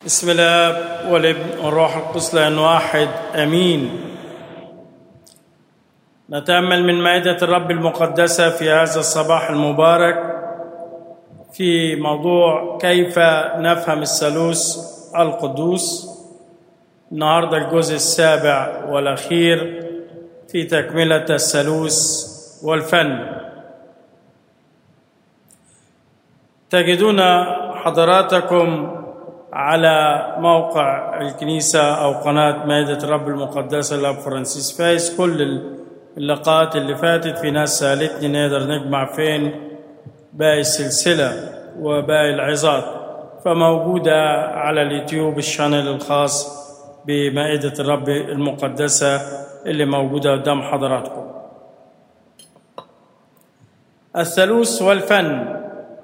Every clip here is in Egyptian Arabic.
بسم الله والابن والروح القدس لأن واحد امين نتامل من مائده الرب المقدسه في هذا الصباح المبارك في موضوع كيف نفهم الثالوث القدوس النهارده الجزء السابع والاخير في تكمله الثالوث والفن تجدون حضراتكم على موقع الكنيسة أو قناة مائدة الرب المقدسة لأب فرانسيس فايس كل اللقاءات اللي فاتت في ناس سألتني نقدر نجمع فين باقي السلسلة وباقي العظات فموجودة على اليوتيوب الشانل الخاص بمائدة الرب المقدسة اللي موجودة قدام حضراتكم الثالوث والفن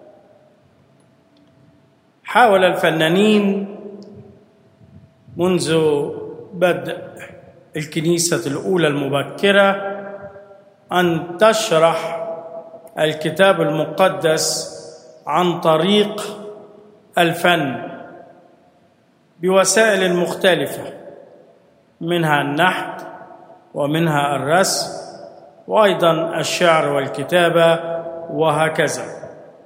حاول الفنانين منذ بدء الكنيسة الأولى المبكرة أن تشرح الكتاب المقدس عن طريق الفن بوسائل مختلفة منها النحت ومنها الرسم وأيضا الشعر والكتابة وهكذا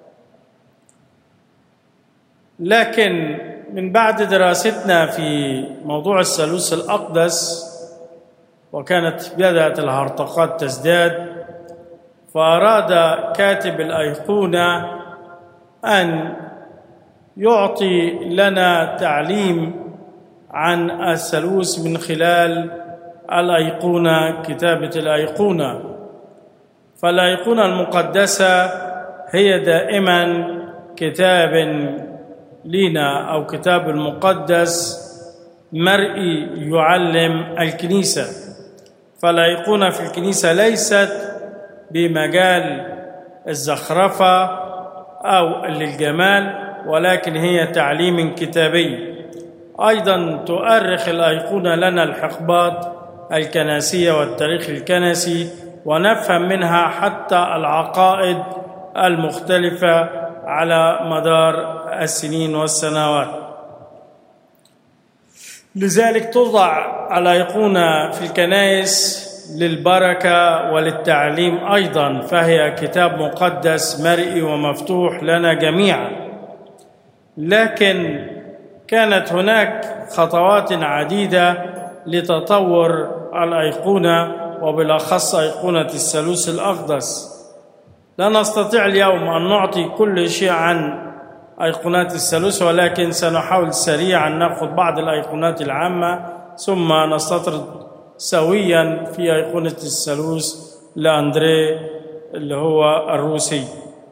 لكن من بعد دراستنا في موضوع الثالوث الأقدس وكانت بدأت الهرطقات تزداد فأراد كاتب الأيقونة أن يعطي لنا تعليم عن الثالوث من خلال الأيقونة كتابة الأيقونة فالأيقونة المقدسة هي دائما كتاب لينا او كتاب المقدس مرئي يعلم الكنيسه فالايقونه في الكنيسه ليست بمجال الزخرفه او للجمال ولكن هي تعليم كتابي ايضا تؤرخ الايقونه لنا الحقبات الكنسيه والتاريخ الكنسي ونفهم منها حتى العقائد المختلفه على مدار السنين والسنوات لذلك توضع الايقونه في الكنائس للبركه وللتعليم ايضا فهي كتاب مقدس مرئي ومفتوح لنا جميعا لكن كانت هناك خطوات عديده لتطور الايقونه وبالاخص ايقونه الثالوث الاقدس لا نستطيع اليوم ان نعطي كل شيء عن ايقونات الثالوث ولكن سنحاول سريعا ناخذ بعض الايقونات العامه ثم نستطرد سويا في ايقونه الثالوث لاندري اللي هو الروسي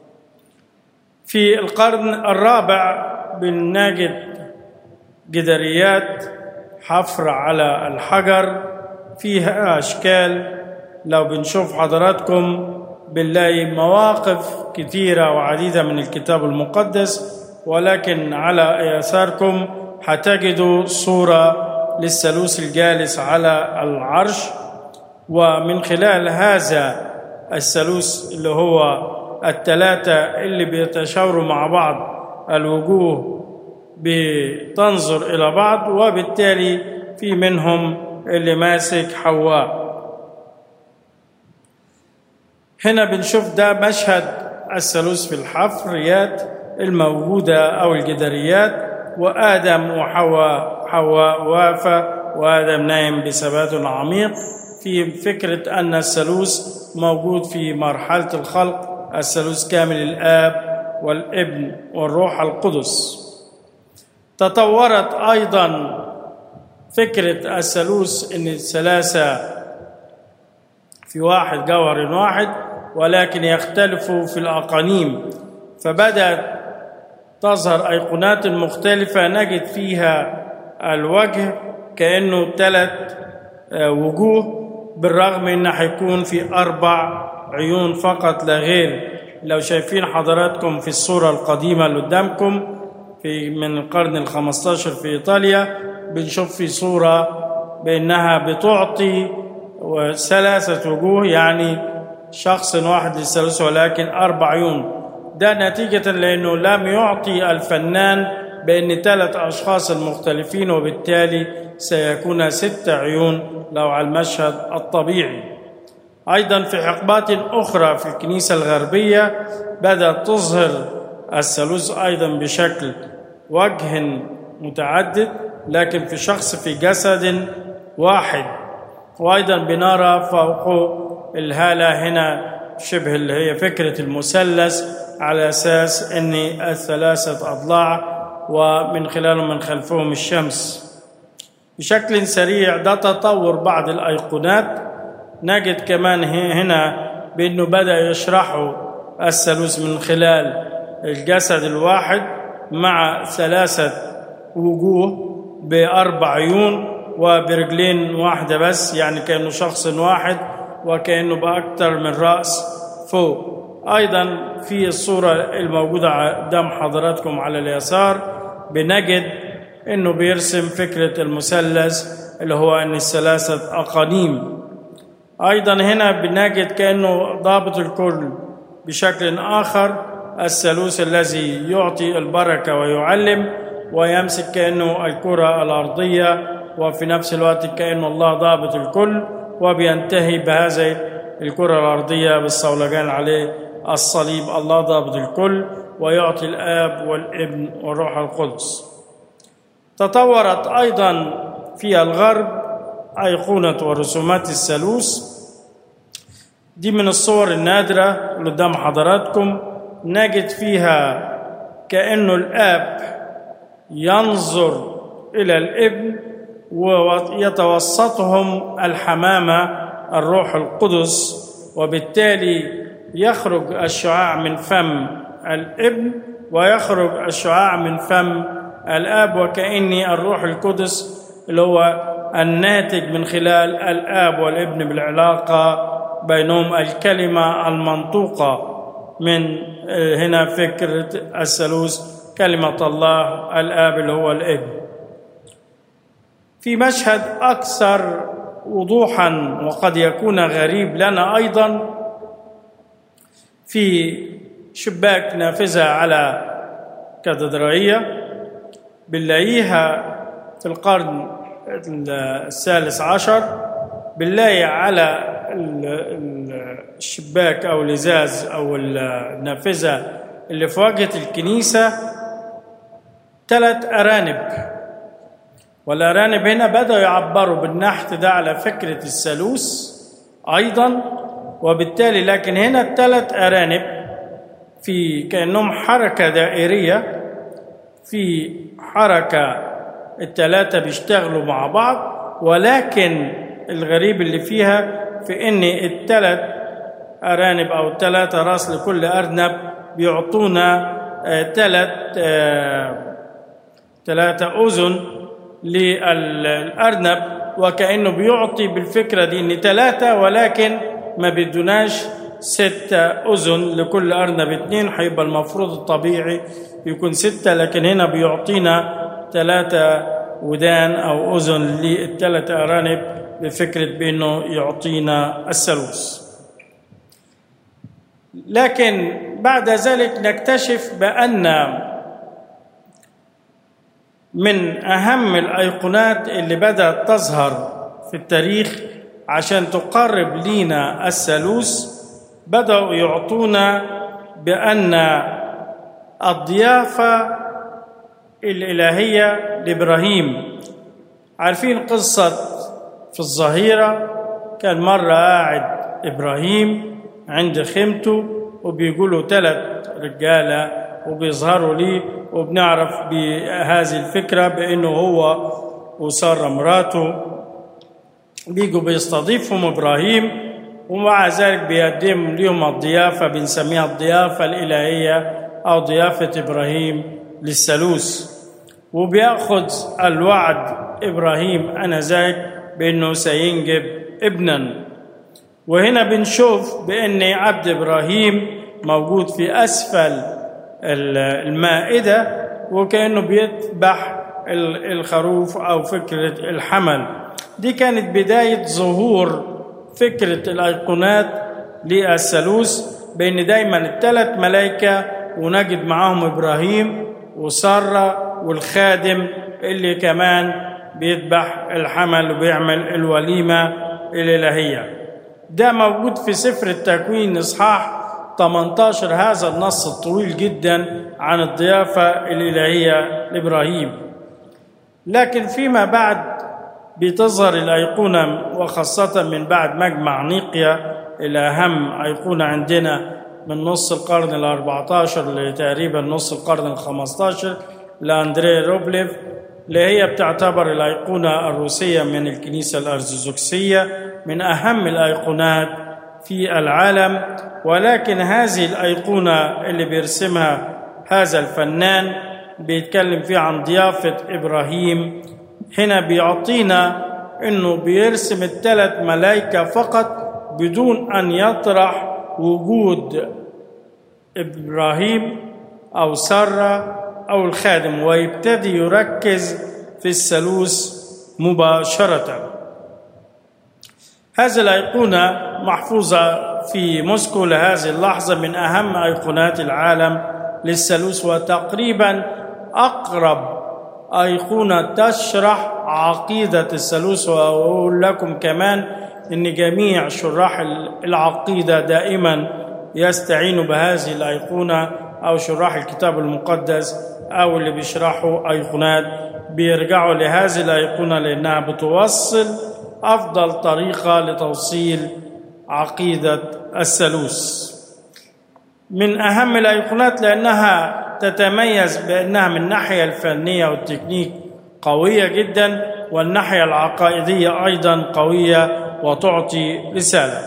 في القرن الرابع بنجد جداريات حفر على الحجر فيها اشكال لو بنشوف حضراتكم بنلاقي مواقف كثيرة وعديدة من الكتاب المقدس ولكن على يساركم هتجدوا صورة للثالوث الجالس على العرش ومن خلال هذا الثالوث اللي هو الثلاثة اللي بيتشاوروا مع بعض الوجوه بتنظر إلى بعض وبالتالي في منهم اللي ماسك حواء هنا بنشوف ده مشهد الثالوث في الحفريات الموجودة أو الجداريات وآدم وحواء حواء واقفة وآدم نايم بثبات عميق في فكرة أن الثالوث موجود في مرحلة الخلق الثالوث كامل الآب والابن والروح القدس تطورت أيضا فكرة الثالوث أن الثلاثة في واحد جوهر واحد ولكن يختلفوا في الأقانيم فبدأت تظهر أيقونات مختلفة نجد فيها الوجه كأنه ثلاث وجوه بالرغم أن هيكون في أربع عيون فقط لا غير لو شايفين حضراتكم في الصورة القديمة اللي قدامكم في من القرن الخمستاشر في إيطاليا بنشوف في صورة بأنها بتعطي ثلاثة وجوه يعني شخص واحد للثالوث ولكن أربع عيون ده نتيجة لأنه لم يعطي الفنان بأن ثلاث أشخاص المختلفين وبالتالي سيكون ست عيون لو على المشهد الطبيعي أيضا في حقبات أخرى في الكنيسة الغربية بدأت تظهر الثالوث أيضا بشكل وجه متعدد لكن في شخص في جسد واحد وأيضا بنرى فوق الهالة هنا شبه اللي هي فكرة المثلث على أساس أن الثلاثة أضلاع ومن خلالهم من خلفهم الشمس بشكل سريع ده تطور بعض الأيقونات نجد كمان هنا بأنه بدأ يشرحوا الثالوث من خلال الجسد الواحد مع ثلاثة وجوه بأربع عيون وبرجلين واحدة بس يعني كأنه شخص واحد وكأنه بأكثر من رأس فوق أيضا في الصورة الموجودة قدام حضراتكم على اليسار بنجد أنه بيرسم فكرة المثلث اللي هو أن الثلاثة أقانيم أيضا هنا بنجد كأنه ضابط الكل بشكل آخر الثالوث الذي يعطي البركة ويعلم ويمسك كأنه الكرة الأرضية وفي نفس الوقت كأنه الله ضابط الكل وبينتهي بهذه الكرة الأرضية بالصولجان عليه الصليب الله ضابط الكل ويعطي الآب والابن والروح القدس تطورت أيضا في الغرب أيقونة ورسومات الثالوث دي من الصور النادرة اللي قدام حضراتكم نجد فيها كأنه الآب ينظر إلى الابن ويتوسطهم الحمامة الروح القدس وبالتالي يخرج الشعاع من فم الابن ويخرج الشعاع من فم الاب وكاني الروح القدس اللي هو الناتج من خلال الاب والابن بالعلاقه بينهم الكلمه المنطوقه من هنا فكره الثالوث كلمه الله الاب اللي هو الابن في مشهد اكثر وضوحا وقد يكون غريب لنا ايضا في شباك نافذه على كاتدرائيه بنلاقيها في القرن الثالث عشر بنلاقي على الشباك او الازاز او النافذه اللي في واجهه الكنيسه ثلاث ارانب والارانب هنا بداوا يعبروا بالنحت ده على فكره الثالوث ايضا وبالتالي لكن هنا الثلاث ارانب في كانهم حركه دائريه في حركه الثلاثه بيشتغلوا مع بعض ولكن الغريب اللي فيها في ان الثلاث ارانب او الثلاثه راس لكل ارنب بيعطونا ثلاث ثلاثه اذن للارنب وكانه بيعطي بالفكره دي ان ثلاثه ولكن ما بدوناش ستة أذن لكل أرنب اتنين هيبقى المفروض الطبيعي يكون ستة لكن هنا بيعطينا ثلاثة ودان أو أذن للثلاثة أرانب بفكرة بأنه يعطينا الثالوث لكن بعد ذلك نكتشف بأن من أهم الأيقونات اللي بدأت تظهر في التاريخ عشان تقرب لينا الثالوث بدأوا يعطونا بأن الضيافة الإلهية لإبراهيم عارفين قصة في الظهيرة كان مرة قاعد إبراهيم عند خيمته وبيقولوا ثلاث رجالة وبيظهروا ليه وبنعرف بهذه الفكرة بأنه هو وسارة مراته بيجوا بيستضيفهم إبراهيم ومع ذلك بيقدم لهم الضيافة بنسميها الضيافة الإلهية أو ضيافة إبراهيم للثالوث وبياخذ الوعد إبراهيم أنذاك بأنه سينجب ابنا وهنا بنشوف بأن عبد إبراهيم موجود في أسفل المائدة وكأنه بيذبح الخروف أو فكرة الحمل دي كانت بداية ظهور فكرة الأيقونات للثالوث بأن دايما الثلاث ملائكة ونجد معاهم إبراهيم وسارة والخادم اللي كمان بيذبح الحمل وبيعمل الوليمة الإلهية ده موجود في سفر التكوين إصحاح 18 هذا النص الطويل جدا عن الضيافة الإلهية لإبراهيم لكن فيما بعد بتظهر الأيقونة وخاصة من بعد مجمع نيقيا الأهم أيقونة عندنا من نص القرن ال 14 لتقريبا نص القرن ال 15 لأندري روبليف اللي هي بتعتبر الأيقونة الروسية من الكنيسة الأرثوذكسية من أهم الأيقونات في العالم ولكن هذه الأيقونة اللي بيرسمها هذا الفنان بيتكلم فيها عن ضيافة إبراهيم هنا بيعطينا إنه بيرسم الثلاث ملائكة فقط بدون أن يطرح وجود إبراهيم أو سارة أو الخادم ويبتدي يركز في الثالوث مباشرة هذه الأيقونة محفوظة في موسكو لهذه اللحظة من أهم أيقونات العالم للثالوث وتقريبا أقرب أيقونة تشرح عقيدة الثالوث وأقول لكم كمان إن جميع شراح العقيدة دائما يستعينوا بهذه الأيقونة أو شراح الكتاب المقدس أو اللي بيشرحوا أيقونات بيرجعوا لهذه الأيقونة لأنها بتوصل أفضل طريقة لتوصيل عقيدة الثالوث من أهم الأيقونات لأنها تتميز بأنها من الناحية الفنية والتكنيك قوية جدا والناحية العقائدية أيضا قوية وتعطي رسالة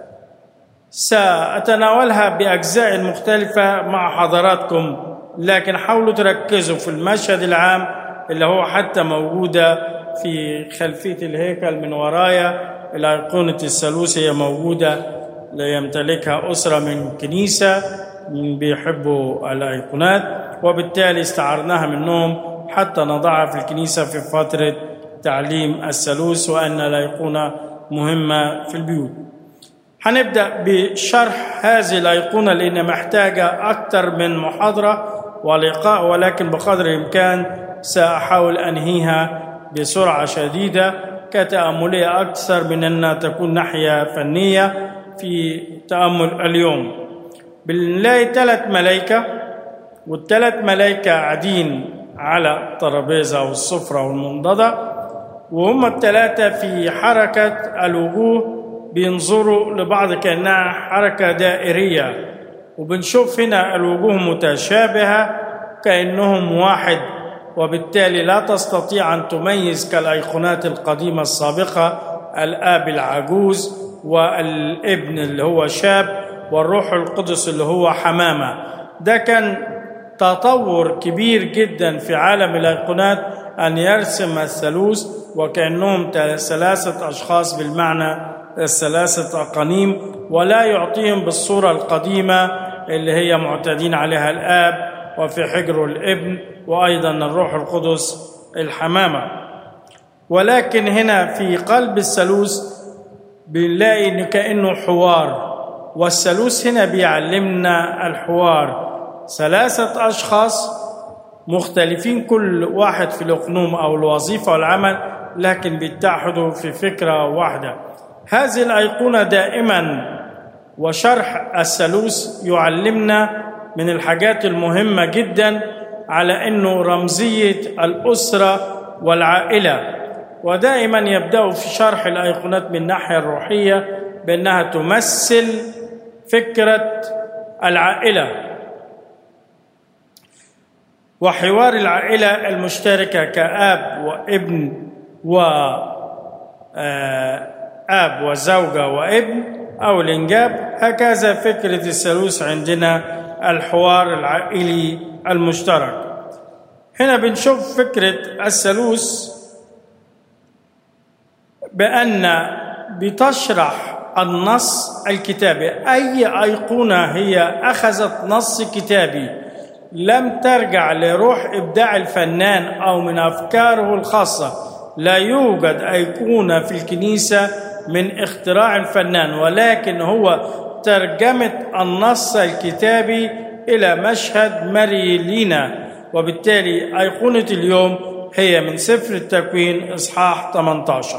سأتناولها بأجزاء مختلفة مع حضراتكم لكن حاولوا تركزوا في المشهد العام اللي هو حتى موجودة في خلفية الهيكل من ورايا الأيقونة الثالوث هي موجودة يمتلكها أسرة من كنيسة بيحبوا الأيقونات وبالتالي استعرناها منهم حتى نضعها في الكنيسة في فترة تعليم الثالوث وأن الأيقونة مهمة في البيوت هنبدأ بشرح هذه الأيقونة لأن محتاجة أكثر من محاضرة ولقاء ولكن بقدر الإمكان سأحاول أنهيها بسرعة شديدة كتأملية أكثر من أنها تكون ناحية فنية في تأمل اليوم بنلاقي ثلاث ملائكة والثلاث ملائكة قاعدين على الترابيزة أو السفرة والمنضدة وهم الثلاثة في حركة الوجوه بينظروا لبعض كأنها حركة دائرية وبنشوف هنا الوجوه متشابهة كأنهم واحد وبالتالي لا تستطيع أن تميز كالأيقونات القديمة السابقة الآب العجوز والابن اللي هو شاب والروح القدس اللي هو حمامة ده كان تطور كبير جدا في عالم الأيقونات أن يرسم الثالوث وكأنهم ثلاثة أشخاص بالمعنى الثلاثة أقانيم ولا يعطيهم بالصورة القديمة اللي هي معتادين عليها الآب وفي حجره الابن وأيضا الروح القدس الحمامة ولكن هنا في قلب الثالوث بنلاقي إن كأنه حوار والثالوث هنا بيعلمنا الحوار ثلاثة أشخاص مختلفين كل واحد في الأقنوم أو الوظيفة والعمل لكن بيتحدوا في فكرة واحدة هذه الأيقونة دائما وشرح الثالوث يعلمنا من الحاجات المهمة جدا على أنه رمزية الأسرة والعائلة ودائما يبدأ في شرح الأيقونات من الناحية الروحية بأنها تمثل فكرة العائلة وحوار العائلة المشتركة كأب وابن وآب وزوجة وابن أو الإنجاب هكذا فكرة الثالوث عندنا الحوار العائلي المشترك هنا بنشوف فكرة الثالوث بأن بتشرح النص الكتابي أي أيقونة هي أخذت نص كتابي لم ترجع لروح إبداع الفنان أو من أفكاره الخاصة لا يوجد أيقونة في الكنيسة من اختراع الفنان ولكن هو ترجمة النص الكتابي إلى مشهد مري لينا وبالتالي أيقونة اليوم هي من سفر التكوين إصحاح 18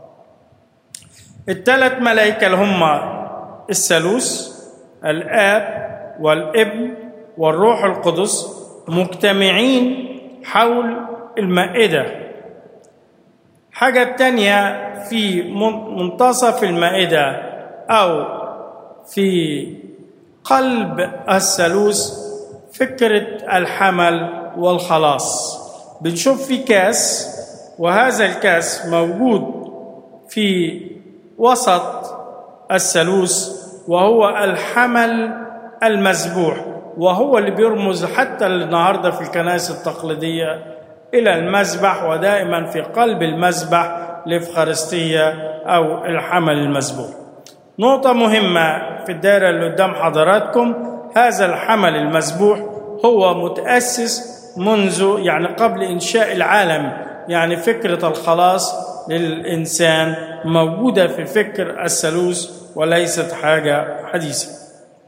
الثلاث ملائكة اللي هم الثالوث الآب والابن والروح القدس مجتمعين حول المائدة حاجة تانية في منتصف المائدة أو في قلب الثالوث فكرة الحمل والخلاص بنشوف في كاس وهذا الكاس موجود في وسط الثالوث وهو الحمل المذبوح وهو اللي بيرمز حتى النهارده في الكنائس التقليديه الى المذبح ودائما في قلب المذبح الافخارستيه او الحمل المذبوح. نقطه مهمه في الدائره اللي قدام حضراتكم هذا الحمل المذبوح هو متاسس منذ يعني قبل انشاء العالم يعني فكره الخلاص للانسان موجوده في فكر الثالوث وليست حاجه حديثه.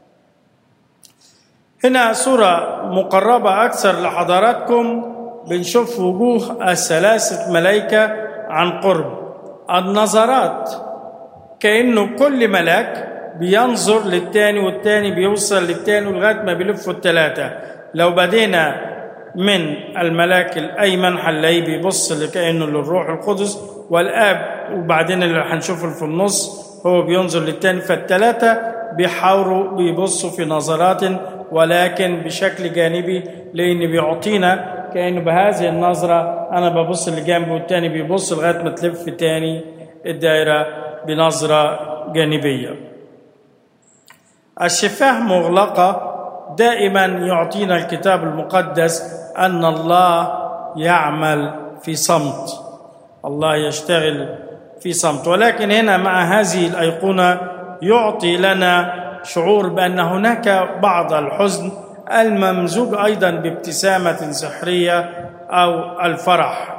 هنا صورة مقربة أكثر لحضراتكم بنشوف وجوه الثلاثة ملائكة عن قرب النظرات كأنه كل ملاك بينظر للتاني والتاني بيوصل للتاني لغاية ما بيلفوا التلاتة لو بدينا من الملاك الأيمن هنلاقيه بيبص كأنه للروح القدس والآب وبعدين اللي هنشوفه في النص هو بينظر للتاني فالتلاتة بيحاوروا بيبصوا في نظرات ولكن بشكل جانبي لان بيعطينا كانه بهذه النظره انا ببص اللي جنبي والتاني بيبص لغايه ما تلف تاني الدائره بنظره جانبيه. الشفاه مغلقه دائما يعطينا الكتاب المقدس ان الله يعمل في صمت. الله يشتغل في صمت ولكن هنا مع هذه الايقونه يعطي لنا شعور بان هناك بعض الحزن الممزوج ايضا بابتسامه سحريه او الفرح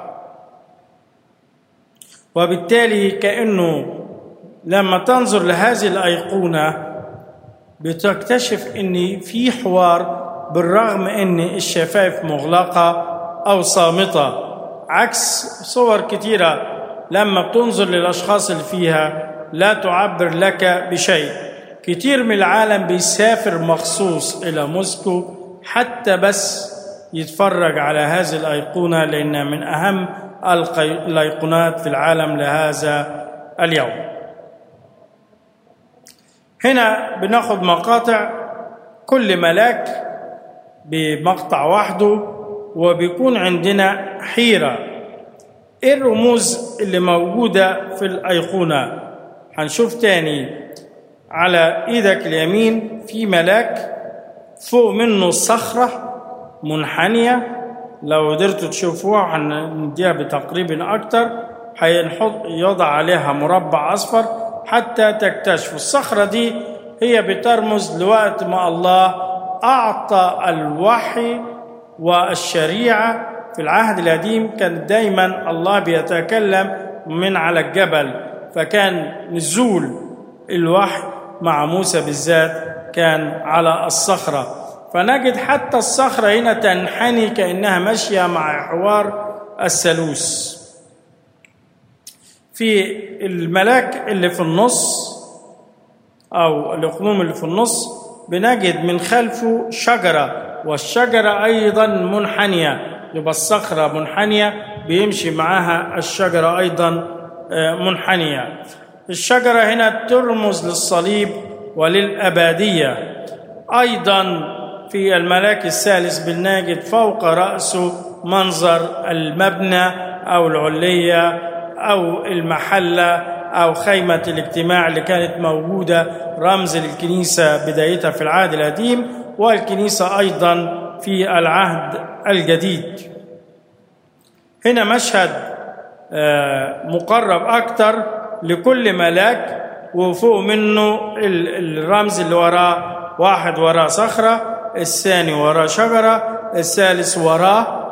وبالتالي كانه لما تنظر لهذه الايقونه بتكتشف ان في حوار بالرغم ان الشفايف مغلقه او صامته عكس صور كثيره لما بتنظر للاشخاص اللي فيها لا تعبر لك بشيء كتير من العالم بيسافر مخصوص إلى موسكو حتى بس يتفرج على هذه الأيقونة لأنها من أهم الأيقونات في العالم لهذا اليوم هنا بناخد مقاطع كل ملاك بمقطع وحده وبيكون عندنا حيرة ايه الرموز اللي موجودة في الأيقونة هنشوف تاني على ايدك اليمين في ملاك فوق منه صخرة منحنية لو قدرتوا تشوفوها هنديها بتقريب أكتر هينحط يوضع عليها مربع أصفر حتى تكتشفوا الصخرة دي هي بترمز لوقت ما الله أعطى الوحي والشريعة في العهد القديم كان دايما الله بيتكلم من على الجبل فكان نزول الوحي مع موسى بالذات كان على الصخرة فنجد حتى الصخرة هنا تنحني كأنها ماشية مع حوار الثالوث في الملاك اللي في النص أو الأقلوم اللي في النص بنجد من خلفه شجرة والشجرة أيضا منحنية يبقى الصخرة منحنية بيمشي معاها الشجرة أيضا منحنية الشجرة هنا ترمز للصليب وللأبدية أيضا في الملاك الثالث بنجد فوق رأسه منظر المبنى أو العلية أو المحلة أو خيمة الاجتماع اللي كانت موجودة رمز للكنيسة بدايتها في العهد القديم والكنيسة أيضا في العهد الجديد هنا مشهد مقرب أكثر لكل ملاك وفوق منه الرمز اللي وراه واحد وراه صخرة الثاني وراه شجرة الثالث وراه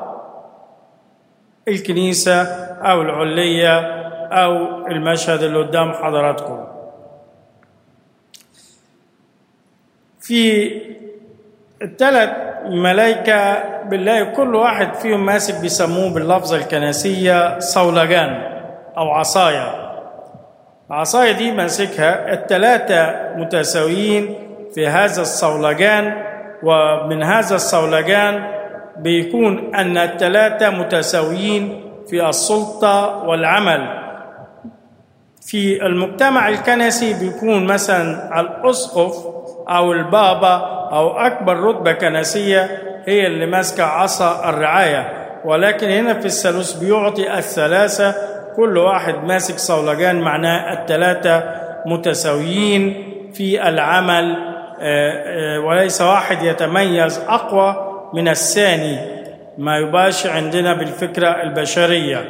الكنيسة أو العلية أو المشهد اللي قدام حضراتكم في الثلاث ملائكة بنلاقي كل واحد فيهم ماسك بيسموه باللفظة الكنسية صولجان أو عصاية العصاية دي ماسكها الثلاثة متساويين في هذا الصولجان ومن هذا الصولجان بيكون أن الثلاثة متساويين في السلطة والعمل في المجتمع الكنسي بيكون مثلا الأسقف أو البابا أو أكبر رتبة كنسية هي اللي ماسكة عصا الرعاية ولكن هنا في الثالوث بيعطي الثلاثة كل واحد ماسك صولجان معناه الثلاثة متساويين في العمل وليس واحد يتميز أقوى من الثاني ما يباش عندنا بالفكرة البشرية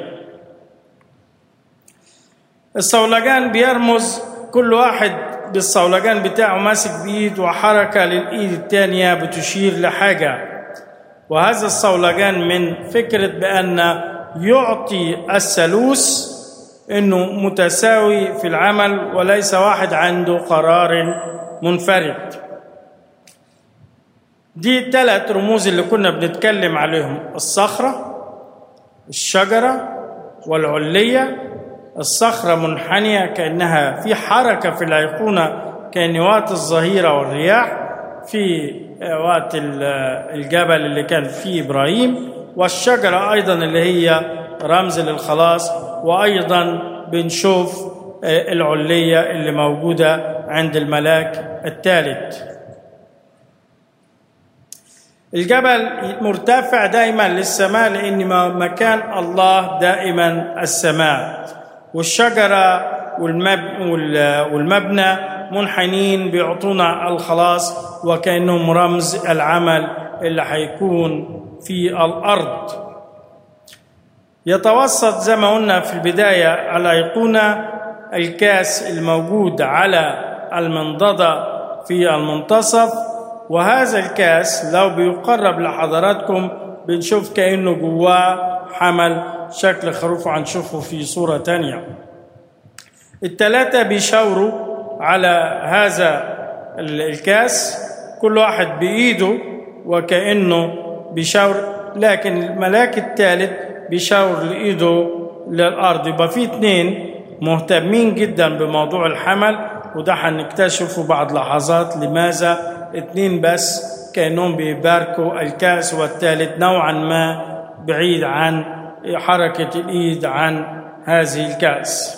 الصولجان بيرمز كل واحد بالصولجان بتاعه ماسك بإيد وحركة للإيد الثانية بتشير لحاجة وهذا الصولجان من فكرة بأن يعطي الثالوث انه متساوي في العمل وليس واحد عنده قرار منفرد دي الثلاث رموز اللي كنا بنتكلم عليهم الصخرة الشجرة والعلية الصخرة منحنية كأنها في حركة في الأيقونة كأن وقت الظهيرة والرياح في وقت الجبل اللي كان فيه إبراهيم والشجرة أيضا اللي هي رمز للخلاص وأيضا بنشوف العلية اللي موجودة عند الملاك الثالث الجبل مرتفع دائما للسماء لأن مكان الله دائما السماء والشجرة والمبنى منحنين بيعطونا الخلاص وكأنهم رمز العمل اللي هيكون في الأرض يتوسط زي ما قلنا في البداية الأيقونة الكاس الموجود على المنضدة في المنتصف وهذا الكاس لو بيقرب لحضراتكم بنشوف كأنه جواه حمل شكل خروف هنشوفه في صورة تانية التلاتة بيشاوروا على هذا الكاس كل واحد بإيده وكأنه بيشاور لكن الملاك الثالث بيشاور لإيده للأرض يبقى في اتنين مهتمين جدا بموضوع الحمل وده هنكتشفه بعد لحظات لماذا اتنين بس كأنهم بيباركوا الكأس والثالث نوعا ما بعيد عن حركة الإيد عن هذه الكأس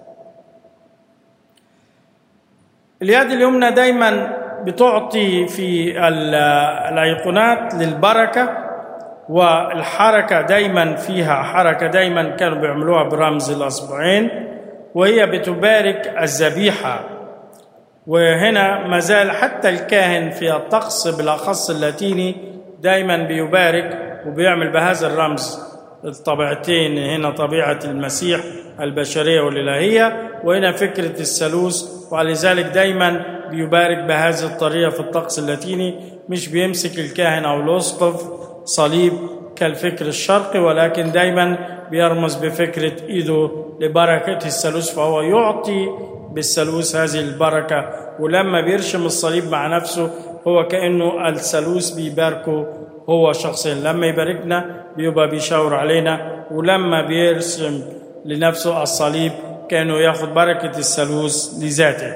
اليد اليمنى دايما بتعطي في الأيقونات للبركة والحركة دايما فيها حركة دايما كانوا بيعملوها برمز الأصبعين وهي بتبارك الذبيحة وهنا ما زال حتى الكاهن في الطقس بالأخص اللاتيني دايما بيبارك وبيعمل بهذا الرمز الطبيعتين هنا طبيعة المسيح البشرية والإلهية وهنا فكرة الثالوث ولذلك دايما بيبارك بهذه الطريقة في الطقس اللاتيني مش بيمسك الكاهن أو الأسقف صليب كالفكر الشرقي ولكن دايما بيرمز بفكرة إيده لبركة الثالوث فهو يعطي بالثالوث هذه البركة ولما بيرشم الصليب مع نفسه هو كأنه الثالوث بيباركه هو شخصيا لما يباركنا بيبقى بيشاور علينا ولما بيرسم لنفسه الصليب كأنه ياخد بركة الثالوث لذاته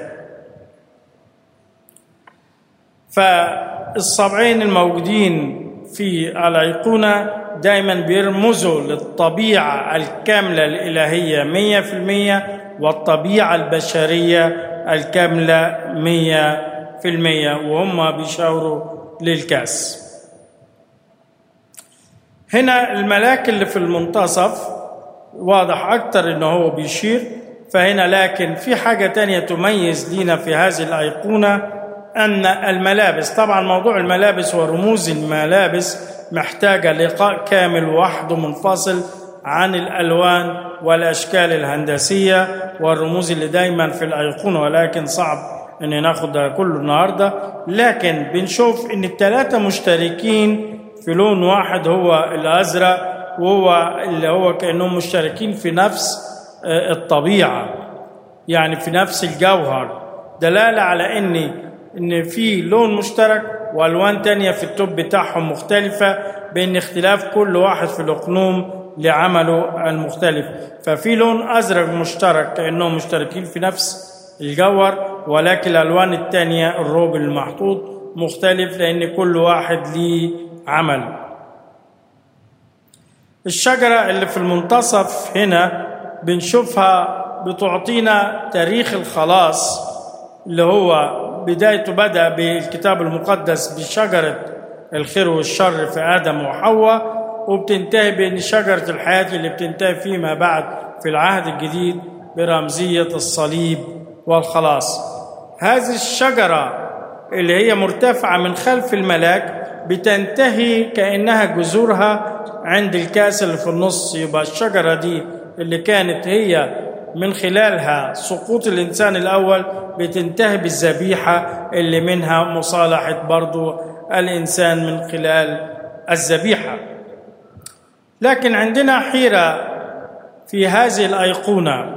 فالصبعين الموجودين في الأيقونة دائما بيرمزوا للطبيعة الكاملة الإلهية مية في المية والطبيعة البشرية الكاملة مية في المية وهم بيشاوروا للكاس هنا الملاك اللي في المنتصف واضح أكتر إنه هو بيشير فهنا لكن في حاجة تانية تميز لينا في هذه الأيقونة أن الملابس طبعا موضوع الملابس ورموز الملابس محتاجة لقاء كامل وحده منفصل عن الألوان والأشكال الهندسية والرموز اللي دايما في الأيقونة ولكن صعب أن ناخد ده كله النهاردة لكن بنشوف أن الثلاثة مشتركين في لون واحد هو الأزرق وهو اللي هو كأنهم مشتركين في نفس الطبيعة يعني في نفس الجوهر دلالة على أن ان في لون مشترك والوان تانية في التوب بتاعهم مختلفة بين اختلاف كل واحد في الاقنوم لعمله المختلف ففي لون ازرق مشترك كانهم مشتركين في نفس الجوهر ولكن الالوان التانية الروب المحطوط مختلف لان كل واحد ليه عمل الشجرة اللي في المنتصف هنا بنشوفها بتعطينا تاريخ الخلاص اللي هو بدايته بدأ بالكتاب المقدس بشجرة الخير والشر في آدم وحواء وبتنتهي بأن شجرة الحياة اللي بتنتهي فيما بعد في العهد الجديد برمزية الصليب والخلاص هذه الشجرة اللي هي مرتفعة من خلف الملاك بتنتهي كأنها جذورها عند الكاس اللي في النص يبقى الشجرة دي اللي كانت هي من خلالها سقوط الإنسان الأول بتنتهي بالذبيحة اللي منها مصالحة برضو الإنسان من خلال الذبيحة لكن عندنا حيرة في هذه الأيقونة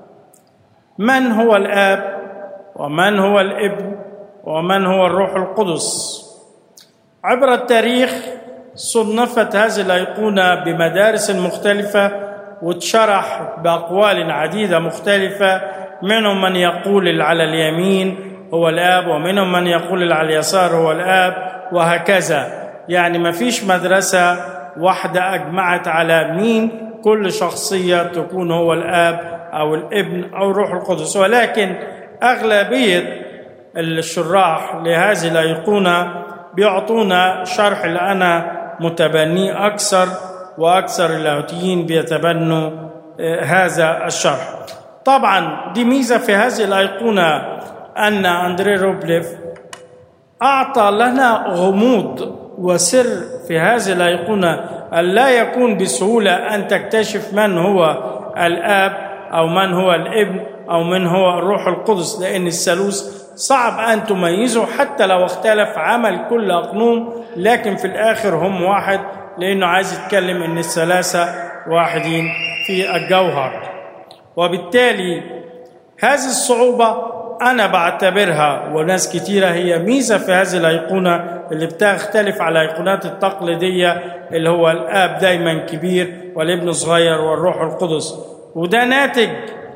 من هو الآب ومن هو الابن ومن هو الروح القدس عبر التاريخ صنفت هذه الأيقونة بمدارس مختلفة واتشرح بأقوال عديدة مختلفة منهم من يقول على اليمين هو الآب ومنهم من يقول على اليسار هو الآب وهكذا يعني ما فيش مدرسة واحدة أجمعت على مين كل شخصية تكون هو الآب أو الابن أو الروح القدس ولكن أغلبية الشراح لهذه الأيقونة بيعطونا شرح اللي أنا متبنيه أكثر وأكثر اللاهوتيين بيتبنوا هذا الشرح طبعا دي ميزة في هذه الأيقونة أن أندري روبليف أعطى لنا غموض وسر في هذه الأيقونة أن لا يكون بسهولة أن تكتشف من هو الآب أو من هو الابن أو من هو الروح القدس لأن الثالوث صعب أن تميزه حتى لو اختلف عمل كل أقنوم لكن في الآخر هم واحد لأنه عايز يتكلم إن الثلاثة واحدين في الجوهر وبالتالي هذه الصعوبة أنا بعتبرها وناس كتيرة هي ميزة في هذه الأيقونة اللي بتختلف على الأيقونات التقليدية اللي هو الآب دايما كبير والابن صغير والروح القدس وده ناتج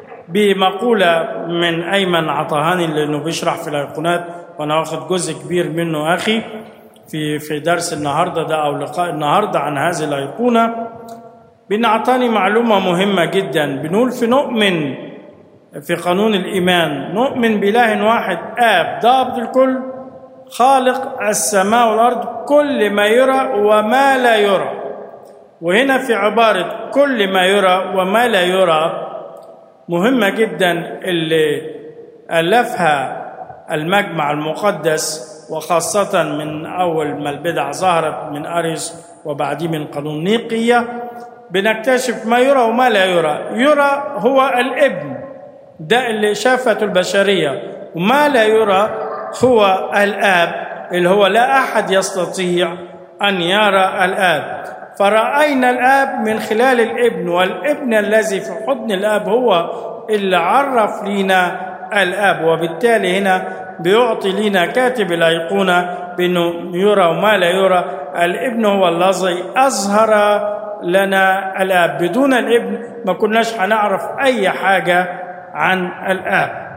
بمقولة من أيمن عطهاني لأنه بيشرح في الأيقونات وأنا واخد جزء كبير منه أخي في في درس النهارده ده أو لقاء النهارده عن هذه الأيقونة بنعطاني معلومة مهمة جدا بنقول في نؤمن في قانون الإيمان نؤمن بإله واحد آب ضابط الكل خالق السماء والأرض كل ما يرى وما لا يرى وهنا في عبارة كل ما يرى وما لا يرى مهمة جدا اللي ألفها المجمع المقدس وخاصة من أول ما البدع ظهرت من أريس وبعديه من قانون نيقية بنكتشف ما يرى وما لا يرى يرى هو الابن ده اللي شافته البشرية وما لا يرى هو الآب اللي هو لا أحد يستطيع أن يرى الآب فرأينا الآب من خلال الابن والابن الذي في حضن الآب هو اللي عرف لنا الآب وبالتالي هنا بيعطي لنا كاتب الأيقونة بأنه يرى وما لا يرى الابن هو الذي أظهر لنا الآب بدون الابن ما كناش هنعرف أي حاجة عن الآب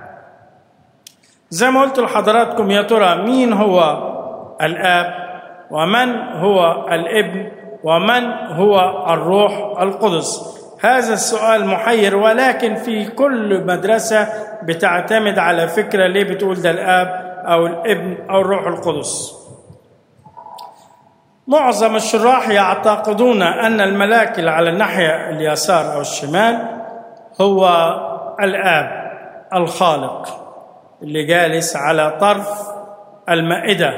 زي ما قلت لحضراتكم يا ترى مين هو الآب ومن هو الابن ومن هو الروح القدس هذا السؤال محير ولكن في كل مدرسة بتعتمد على فكرة ليه بتقول ده الآب أو الابن أو الروح القدس معظم الشراح يعتقدون أن الملاك اللي على الناحية اليسار أو الشمال هو الآب الخالق اللي جالس على طرف المائدة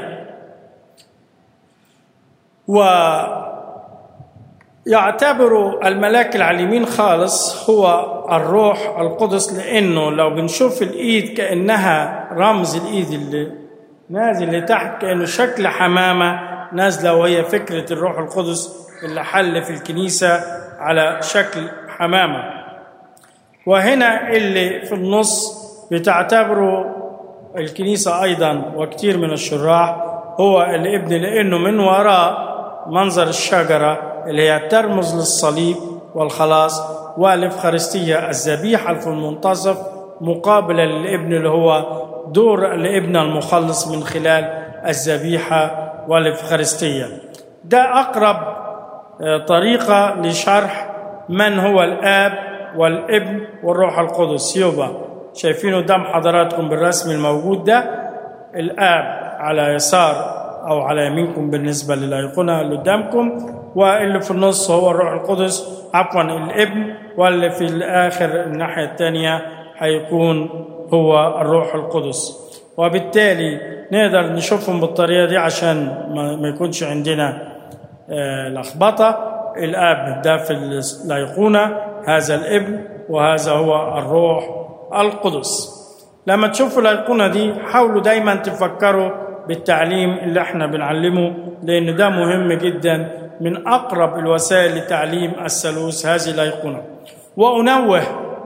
ويعتبر الملاك على اليمين خالص هو الروح القدس لأنه لو بنشوف الإيد كأنها رمز الإيد اللي نازل لتحت كأنه شكل حمامة نازلة وهي فكرة الروح القدس اللي حل في الكنيسة على شكل حمامة وهنا اللي في النص بتعتبره الكنيسة أيضا وكثير من الشراح هو الابن لأنه من وراء منظر الشجرة اللي هي ترمز للصليب والخلاص والإفخارستية الذبيحة في المنتصف مقابلة للابن اللي هو دور الابن المخلص من خلال الذبيحة والإفخارستية ده أقرب طريقة لشرح من هو الآب والابن والروح القدس يبقى شايفينه قدام حضراتكم بالرسم الموجود ده الآب على يسار أو على يمينكم بالنسبة للأيقونة اللي قدامكم واللي في النص هو الروح القدس عفوا الابن واللي في الآخر الناحية الثانية هيكون هو الروح القدس وبالتالي نقدر نشوفهم بالطريقة دي عشان ما يكونش عندنا لخبطة الآب ده في الأيقونة هذا الابن وهذا هو الروح القدس لما تشوفوا الأيقونة دي حاولوا دايما تفكروا بالتعليم اللي احنا بنعلمه لأن ده مهم جدا من أقرب الوسائل لتعليم الثالوث هذه الأيقونة وأنوه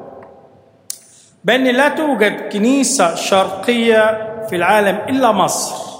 بأن لا توجد كنيسة شرقية في العالم إلا مصر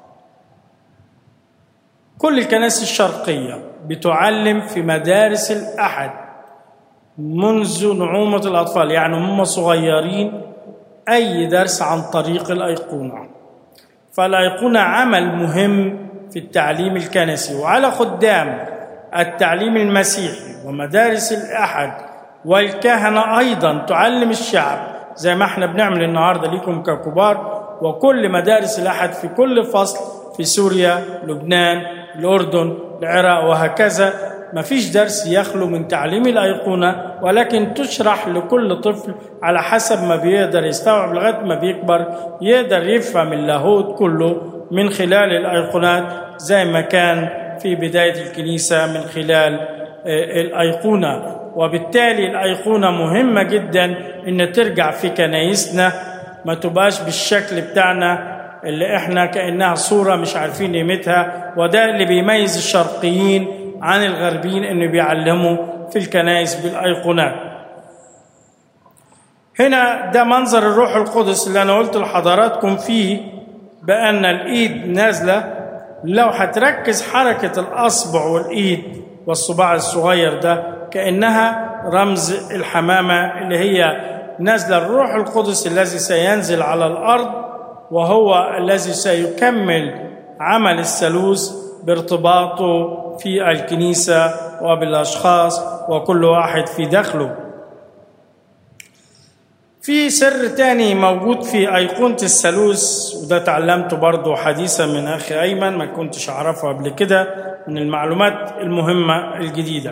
كل الكنائس الشرقية بتعلم في مدارس الأحد منذ نعومة الأطفال يعني هم صغيرين أي درس عن طريق الأيقونة فالأيقونة عمل مهم في التعليم الكنسي وعلى خدام التعليم المسيحي ومدارس الأحد والكهنة أيضا تعلم الشعب زي ما احنا بنعمل النهاردة ليكم ككبار وكل مدارس الأحد في كل فصل في سوريا لبنان الأردن العراق وهكذا ما فيش درس يخلو من تعليم الأيقونة ولكن تشرح لكل طفل على حسب ما بيقدر يستوعب لغاية ما بيكبر يقدر يفهم اللاهوت كله من خلال الأيقونات زي ما كان في بداية الكنيسة من خلال الأيقونة وبالتالي الأيقونة مهمة جدا إن ترجع في كنايسنا ما تبقاش بالشكل بتاعنا اللي احنا كأنها صورة مش عارفين قيمتها وده اللي بيميز الشرقيين عن الغربيين انه بيعلموا في الكنائس بالايقونات هنا ده منظر الروح القدس اللي انا قلت لحضراتكم فيه بان الايد نازله لو هتركز حركه الاصبع والايد والصباع الصغير ده كانها رمز الحمامه اللي هي نازله الروح القدس الذي سينزل على الارض وهو الذي سيكمل عمل الثالوث بارتباطه في الكنيسة وبالأشخاص وكل واحد في دخله في سر تاني موجود في أيقونة الثالوث وده تعلمته برضه حديثا من أخي أيمن ما كنتش أعرفه قبل كده من المعلومات المهمة الجديدة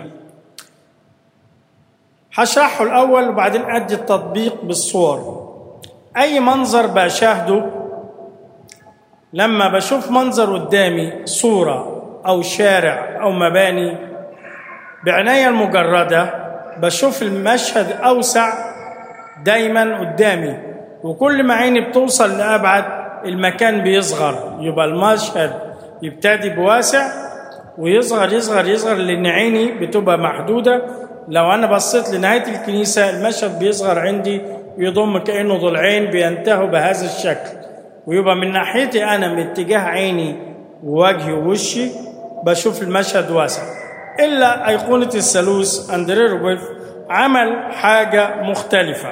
هشرحه الأول وبعدين أدي التطبيق بالصور أي منظر بشاهده لما بشوف منظر قدامي صورة أو شارع أو مباني بعناية المجردة بشوف المشهد أوسع دايما قدامي وكل ما عيني بتوصل لأبعد المكان بيصغر يبقى المشهد يبتدي بواسع ويصغر يصغر يصغر لأن عيني بتبقى محدودة لو أنا بصيت لنهاية الكنيسة المشهد بيصغر عندي يضم كأنه ضلعين بينتهوا بهذا الشكل ويبقى من ناحيتي أنا من اتجاه عيني ووجهي ووشي بشوف المشهد واسع إلا أيقونة الثالوث أندري روبيف عمل حاجة مختلفة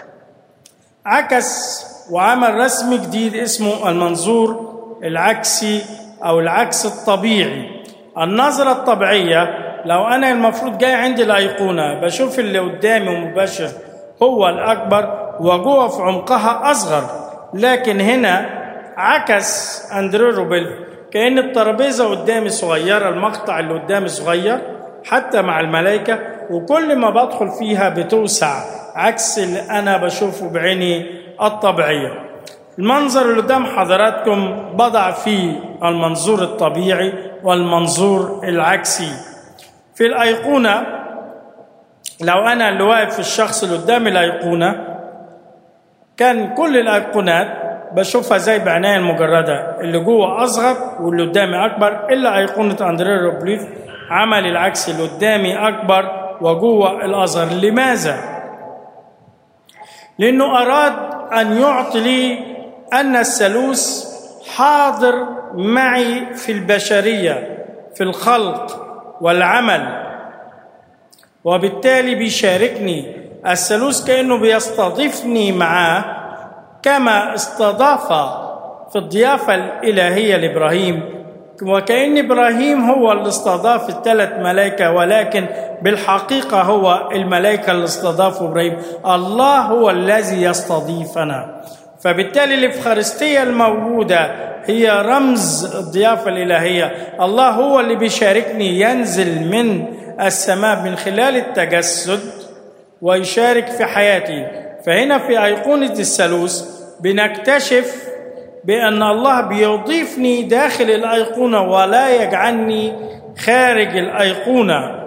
عكس وعمل رسم جديد اسمه المنظور العكسي أو العكس الطبيعي النظرة الطبيعية لو أنا المفروض جاي عندي الأيقونة بشوف اللي قدامي مباشر هو الأكبر وجوه في عمقها أصغر لكن هنا عكس أندري روبيل كأن الترابيزة قدامي صغيرة المقطع اللي قدامي صغير حتى مع الملائكة وكل ما بدخل فيها بتوسع عكس اللي أنا بشوفه بعيني الطبيعية المنظر اللي قدام حضراتكم بضع فيه المنظور الطبيعي والمنظور العكسي في الأيقونة لو أنا اللي واقف في الشخص اللي قدام الأيقونة كان كل الأيقونات بشوفها زي بعناية المجردة اللي جوه أصغر واللي قدامي أكبر إلا أيقونة أندري روبليف عمل العكس اللي قدامي أكبر وجوه الأصغر لماذا؟ لأنه أراد أن يعطي لي أن الثالوث حاضر معي في البشرية في الخلق والعمل وبالتالي بيشاركني الثالوث كأنه بيستضيفني معاه كما استضاف في الضيافة الإلهية لإبراهيم وكأن إبراهيم هو اللي استضاف الثلاث ملائكة ولكن بالحقيقة هو الملائكة اللي استضافوا إبراهيم الله هو الذي يستضيفنا فبالتالي الإفخارستية الموجودة هي رمز الضيافة الإلهية الله هو اللي بيشاركني ينزل من السماء من خلال التجسد ويشارك في حياتي فهنا في أيقونة الثالوث بنكتشف بأن الله بيضيفني داخل الأيقونة ولا يجعلني خارج الأيقونة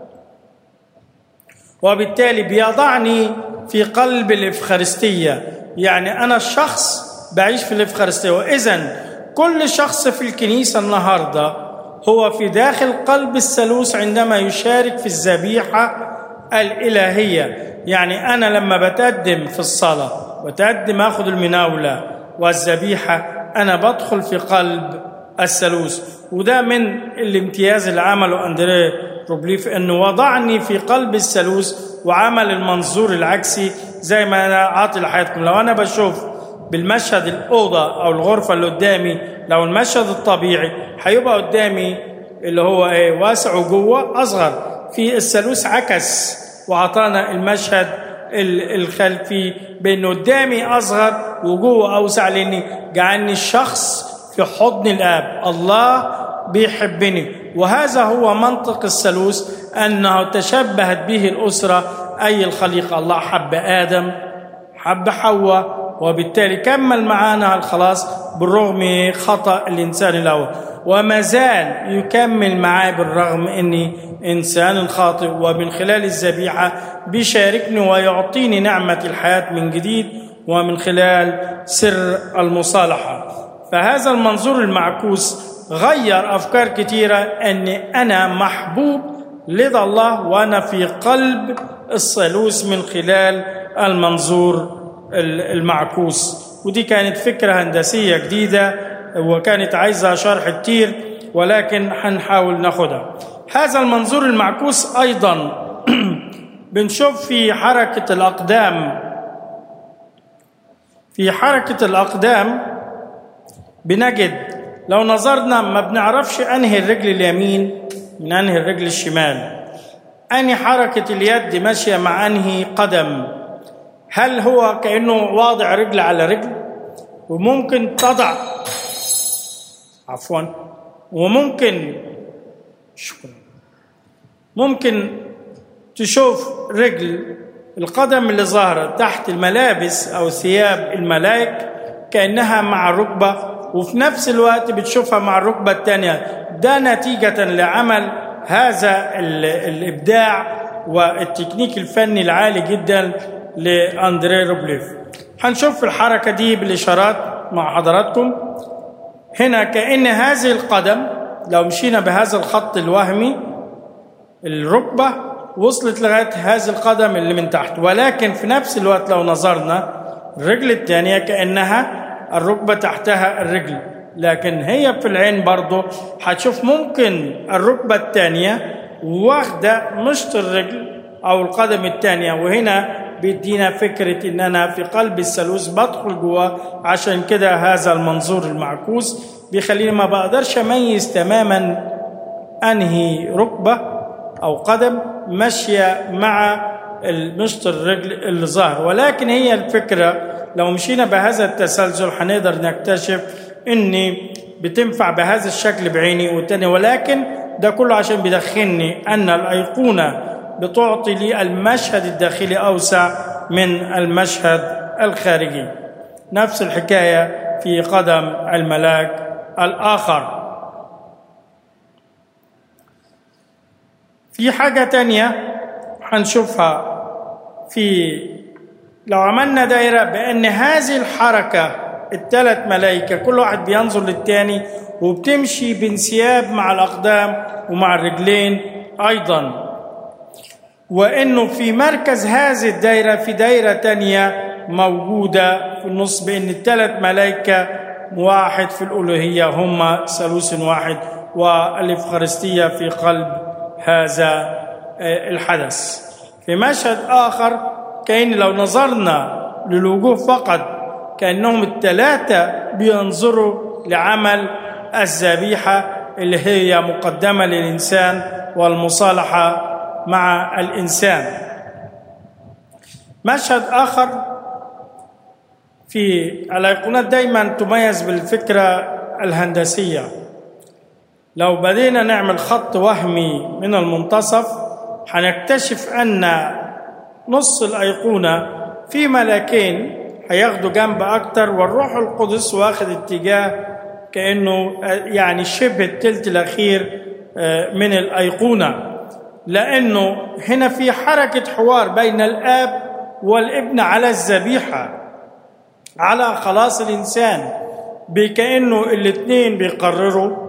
وبالتالي بيضعني في قلب الإفخارستية يعني أنا الشخص بعيش في الإفخارستية وإذا كل شخص في الكنيسة النهاردة هو في داخل قلب الثالوث عندما يشارك في الذبيحة الإلهية يعني أنا لما بتقدم في الصلاة بتقدم أخذ المناولة والذبيحة أنا بدخل في قلب الثالوث وده من الامتياز اللي عمله أندريه روبليف أنه وضعني في قلب الثالوث وعمل المنظور العكسي زي ما أنا عاطي لحياتكم لو أنا بشوف بالمشهد الأوضة أو الغرفة اللي قدامي لو المشهد الطبيعي هيبقى قدامي اللي هو إيه واسع وجوه أصغر في الثالوث عكس وعطانا المشهد الخلفي بأنه قدامي أصغر وجوه أوسع لأني جعلني الشخص في حضن الآب الله بيحبني وهذا هو منطق الثالوث أنه تشبهت به الأسرة أي الخليقة الله حب آدم حب حواء وبالتالي كمل معانا الخلاص بالرغم خطأ الإنسان الأول وما زال يكمل معاه بالرغم أني إنسان خاطئ ومن خلال الذبيحة بيشاركني ويعطيني نعمة الحياة من جديد ومن خلال سر المصالحة فهذا المنظور المعكوس غير أفكار كثيرة أني أنا محبوب لدى الله وأنا في قلب الثالوث من خلال المنظور المعكوس ودي كانت فكرة هندسية جديدة وكانت عايزة شرح كتير ولكن هنحاول ناخدها هذا المنظور المعكوس أيضا بنشوف في حركة الأقدام في حركة الأقدام بنجد لو نظرنا ما بنعرفش أنهي الرجل اليمين من أنهي الرجل الشمال أنهي حركة اليد ماشية مع أنهي قدم هل هو كأنه واضع رجل على رجل وممكن تضع عفوا وممكن شكرا ممكن تشوف رجل القدم اللي ظاهرة تحت الملابس أو ثياب الملائك كأنها مع الركبة وفي نفس الوقت بتشوفها مع الركبة الثانية ده نتيجة لعمل هذا الإبداع والتكنيك الفني العالي جدا لأندري روبليف هنشوف الحركة دي بالإشارات مع حضراتكم هنا كأن هذه القدم لو مشينا بهذا الخط الوهمي الركبة وصلت لغاية هذه القدم اللي من تحت ولكن في نفس الوقت لو نظرنا الرجل الثانية كأنها الركبة تحتها الرجل لكن هي في العين برضه هتشوف ممكن الركبة الثانية واخدة مشط الرجل أو القدم الثانية وهنا بيدينا فكرة إن أنا في قلب الثالوث بدخل جواه عشان كده هذا المنظور المعكوس بيخليني ما بقدرش أميز تماما أنهي ركبة أو قدم ماشية مع المشط الرجل اللي ظاهر ولكن هي الفكرة لو مشينا بهذا التسلسل هنقدر نكتشف ان بتنفع بهذا الشكل بعيني والتاني ولكن ده كله عشان بيدخلني ان الايقونه بتعطي لي المشهد الداخلي اوسع من المشهد الخارجي نفس الحكايه في قدم الملاك الاخر في حاجه تانيه هنشوفها في لو عملنا دايرة بأن هذه الحركة الثلاث ملائكة كل واحد بينظر للتاني وبتمشي بانسياب مع الأقدام ومع الرجلين أيضا وأنه في مركز هذه الدايرة في دايرة تانية موجودة في النص بأن الثلاث ملائكة واحد في الألوهية هم ثالوث واحد والإفخارستية في قلب هذا الحدث في مشهد آخر كأن لو نظرنا للوجوه فقط كأنهم الثلاثة بينظروا لعمل الذبيحة اللي هي مقدمة للإنسان والمصالحة مع الإنسان مشهد آخر في الأيقونات دايما تميز بالفكرة الهندسية لو بدينا نعمل خط وهمي من المنتصف هنكتشف أن نص الأيقونة في ملاكين هياخدوا جنب أكتر والروح القدس واخد اتجاه كأنه يعني شبه التلت الأخير من الأيقونة لأنه هنا في حركة حوار بين الآب والابن على الذبيحة على خلاص الإنسان بكأنه الاثنين بيقرروا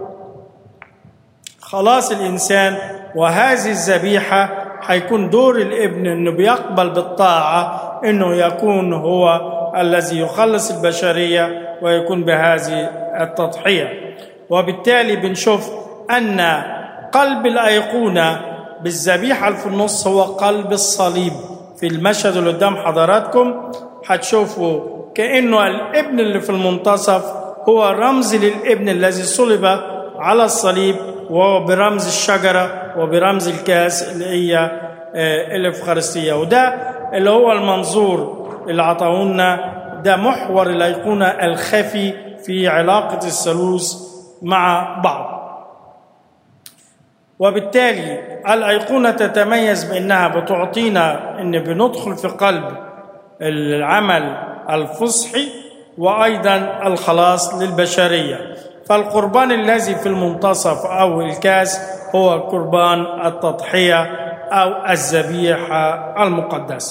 خلاص الإنسان وهذه الذبيحة هيكون دور الابن انه بيقبل بالطاعة انه يكون هو الذي يخلص البشرية ويكون بهذه التضحية وبالتالي بنشوف أن قلب الأيقونة بالذبيحة في النص هو قلب الصليب في المشهد اللي قدام حضراتكم هتشوفوا كأنه الابن اللي في المنتصف هو رمز للابن الذي صلب على الصليب وهو برمز الشجرة وبرمز الكاس اللي هي الإفخارستية وده اللي هو المنظور اللي عطاهولنا ده محور الأيقونة الخفي في علاقة الثالوث مع بعض وبالتالي الأيقونة تتميز بأنها بتعطينا أن بندخل في قلب العمل الفصحي وأيضا الخلاص للبشرية فالقربان الذي في المنتصف أو الكاس هو قربان التضحية أو الذبيحة المقدسة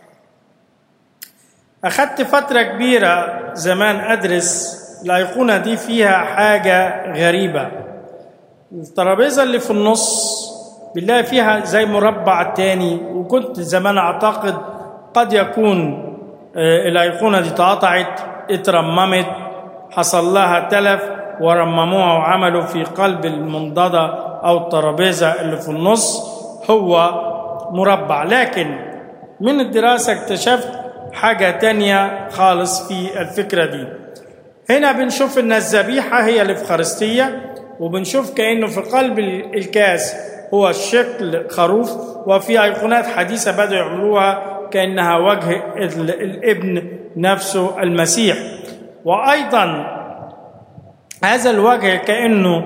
أخذت فترة كبيرة زمان أدرس الأيقونة دي فيها حاجة غريبة الترابيزة اللي في النص بنلاقي فيها زي مربع تاني وكنت زمان أعتقد قد يكون الأيقونة دي اتقطعت اترممت حصل لها تلف ورمموها وعملوا في قلب المنضدة أو الترابيزة اللي في النص هو مربع لكن من الدراسة اكتشفت حاجة تانية خالص في الفكرة دي هنا بنشوف ان الذبيحة هي الإفخارستية وبنشوف كأنه في قلب الكاس هو الشكل خروف وفي أيقونات حديثة بدأوا يعملوها كأنها وجه الابن نفسه المسيح وأيضا هذا الوجه كأنه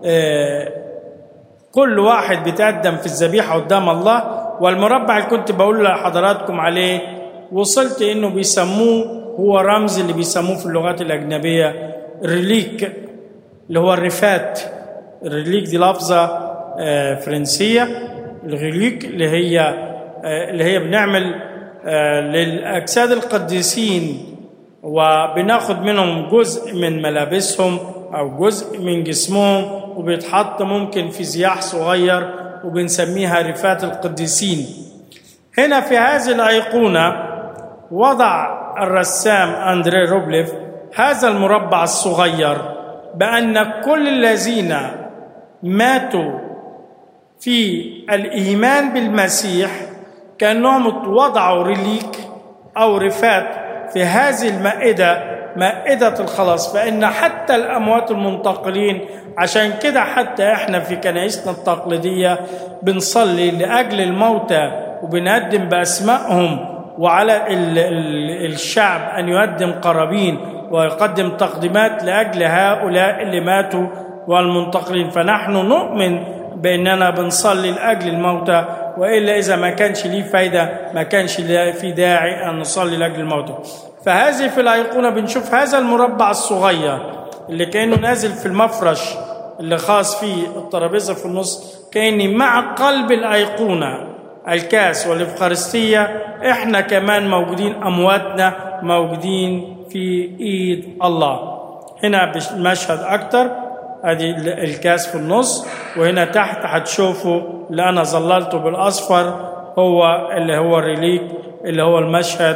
كل واحد بيتقدم في الذبيحة قدام الله والمربع اللي كنت بقول لحضراتكم عليه وصلت انه بيسموه هو رمز اللي بيسموه في اللغات الأجنبية ريليك اللي هو الرفات الريليك دي لفظة فرنسية الريليك اللي هي اللي هي بنعمل للأجساد القديسين وبناخد منهم جزء من ملابسهم أو جزء من جسمهم وبيتحط ممكن في زياح صغير وبنسميها رفات القديسين هنا في هذه الأيقونة وضع الرسام أندري روبليف هذا المربع الصغير بأن كل الذين ماتوا في الإيمان بالمسيح كأنهم وضعوا ريليك أو رفات في هذه المائدة مائدة الخلاص فإن حتى الأموات المنتقلين عشان كده حتى إحنا في كنائسنا التقليدية بنصلي لأجل الموتى وبنقدم بأسمائهم وعلى الشعب أن يقدم قرابين ويقدم تقديمات لأجل هؤلاء اللي ماتوا والمنتقلين فنحن نؤمن بأننا بنصلي لأجل الموتى وإلا إذا ما كانش ليه فايدة ما كانش في داعي أن نصلي لأجل الموتى فهذه في الأيقونة بنشوف هذا المربع الصغير اللي كأنه نازل في المفرش اللي خاص فيه الترابيزة في النص كأني مع قلب الأيقونة الكاس والإفخارستية إحنا كمان موجودين أمواتنا موجودين في إيد الله هنا مشهد أكتر ادي الكاس في النص وهنا تحت هتشوفوا اللي انا ظللته بالاصفر هو اللي هو الريليك اللي هو المشهد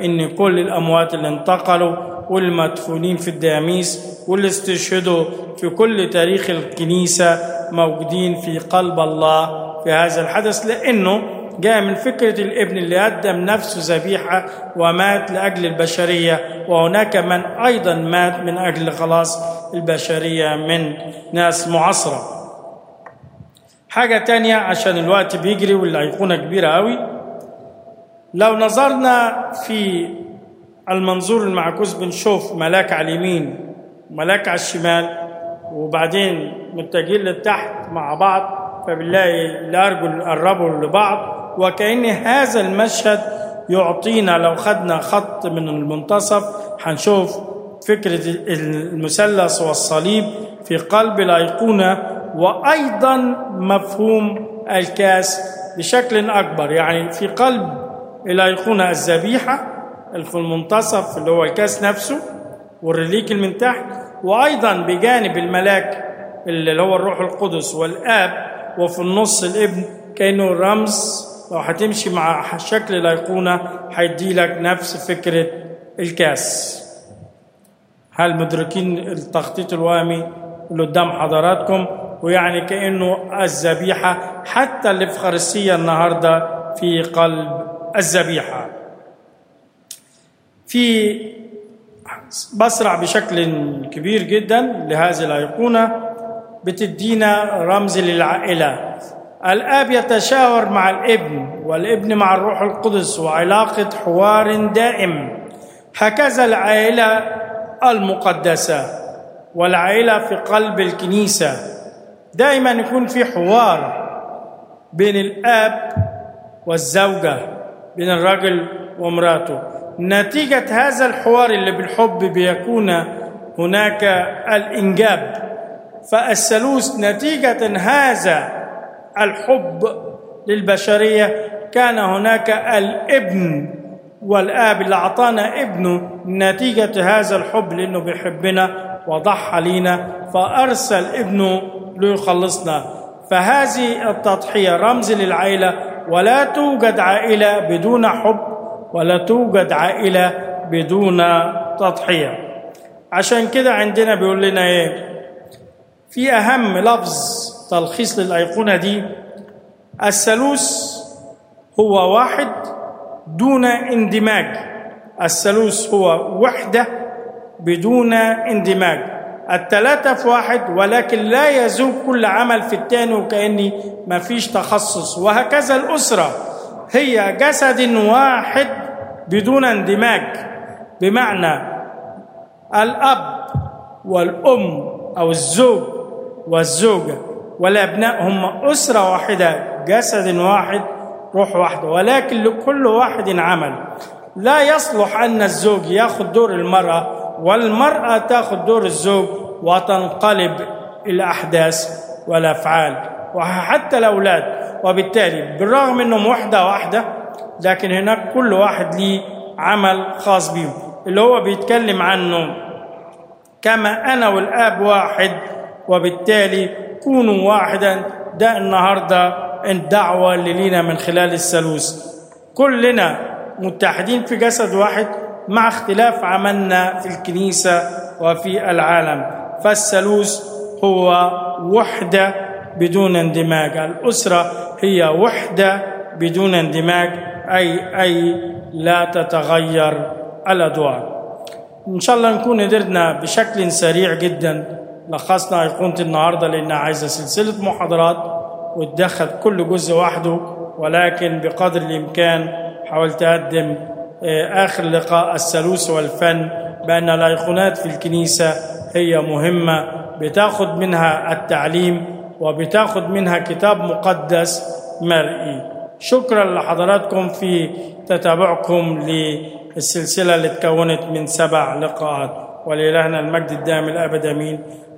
ان كل الاموات اللي انتقلوا والمدفونين في الدياميس واللي استشهدوا في كل تاريخ الكنيسه موجودين في قلب الله في هذا الحدث لانه جاء من فكره الابن اللي قدم نفسه ذبيحه ومات لاجل البشريه وهناك من ايضا مات من اجل خلاص البشريه من ناس معاصره حاجه تانية عشان الوقت بيجري والايقونه كبيره قوي لو نظرنا في المنظور المعكوس بنشوف ملاك على اليمين وملاك على الشمال وبعدين متجهين لتحت مع بعض فبنلاقي الارجل قربوا لبعض وكأن هذا المشهد يعطينا لو خدنا خط من المنتصف هنشوف فكرة المثلث والصليب في قلب الأيقونة وأيضا مفهوم الكاس بشكل أكبر يعني في قلب الأيقونة الذبيحة في المنتصف اللي هو الكاس نفسه والرليك من تحت وأيضا بجانب الملاك اللي هو الروح القدس والآب وفي النص الابن كأنه رمز لو هتمشي مع شكل الأيقونة هيدي لك نفس فكرة الكاس هل مدركين التخطيط الوهمي اللي قدام حضراتكم ويعني كأنه الذبيحة حتى الإفخارسية النهاردة في قلب الذبيحة في بسرع بشكل كبير جدا لهذه الأيقونة بتدينا رمز للعائلة الاب يتشاور مع الابن والابن مع الروح القدس وعلاقه حوار دائم هكذا العائله المقدسه والعائله في قلب الكنيسه دائما يكون في حوار بين الاب والزوجه بين الرجل ومراته نتيجه هذا الحوار اللي بالحب بيكون هناك الانجاب فالثالوث نتيجه هذا الحب للبشريه كان هناك الابن والاب اللي اعطانا ابنه نتيجه هذا الحب لانه بيحبنا وضحى لينا فارسل ابنه ليخلصنا فهذه التضحيه رمز للعائله ولا توجد عائله بدون حب ولا توجد عائله بدون تضحيه عشان كده عندنا بيقول لنا ايه في اهم لفظ تلخيص للأيقونة دي الثالوث هو واحد دون اندماج الثالوث هو وحدة بدون اندماج الثلاثة في واحد ولكن لا يذوب كل عمل في الثاني وكأني ما فيش تخصص وهكذا الأسرة هي جسد واحد بدون اندماج بمعنى الأب والأم أو الزوج والزوجة والأبناء هم أسرة واحدة جسد واحد روح واحدة ولكن لكل واحد عمل لا يصلح أن الزوج يأخذ دور المرأة والمرأة تأخذ دور الزوج وتنقلب الأحداث والأفعال وحتى الأولاد وبالتالي بالرغم أنهم وحدة واحدة لكن هناك كل واحد ليه عمل خاص بيهم اللي هو بيتكلم عنه كما أنا والآب واحد وبالتالي كونوا واحدا ده النهارده الدعوه اللي لينا من خلال الثالوث كلنا متحدين في جسد واحد مع اختلاف عملنا في الكنيسه وفي العالم فالثالوث هو وحده بدون اندماج الاسره هي وحده بدون اندماج اي اي لا تتغير الادوار ان شاء الله نكون قدرنا بشكل سريع جدا لخصنا أيقونة النهاردة لأنها عايزة سلسلة محاضرات وتدخل كل جزء وحده ولكن بقدر الإمكان حاولت أقدم آخر لقاء الثالوث والفن بأن الأيقونات في الكنيسة هي مهمة بتاخد منها التعليم وبتاخد منها كتاب مقدس مرئي شكرا لحضراتكم في تتابعكم للسلسلة اللي تكونت من سبع لقاءات ولإلهنا المجد الدائم الأبد أمين